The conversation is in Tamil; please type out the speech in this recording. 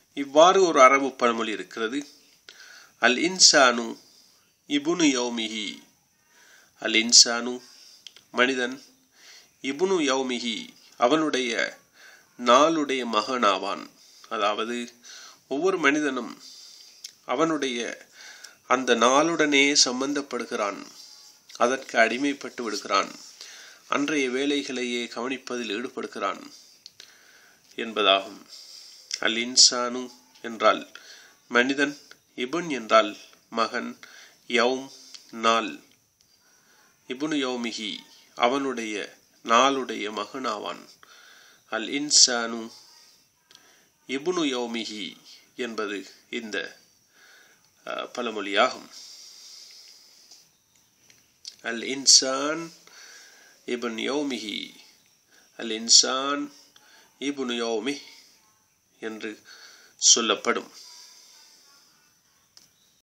இவ்வாறு ஒரு அரபு பழமொழி இருக்கிறது அல் இன்சானு இபுனு யௌமிஹி அல் இன்சானு மனிதன் இபுனு யௌமிஹி அவனுடைய நாளுடைய மகனாவான் அதாவது ஒவ்வொரு மனிதனும் அவனுடைய அந்த நாளுடனே சம்பந்தப்படுகிறான் அதற்கு அடிமைப்பட்டு விடுகிறான் அன்றைய வேலைகளையே கவனிப்பதில் ஈடுபடுகிறான் என்பதாகும் அல் இன்சானு என்றால் மனிதன் இபுன் என்றால் மகன் யௌம் நாள் இபுனு யௌமிஹி அவனுடைய நாளுடைய மகனாவான் அல் இன்சானு இபுனு யௌமிஹி என்பது இந்த பழமொழியாகும் அல் இன்சான் இபன் யௌமிஹி அல் இன்சான் இபுனு யௌமி என்று சொல்லப்படும்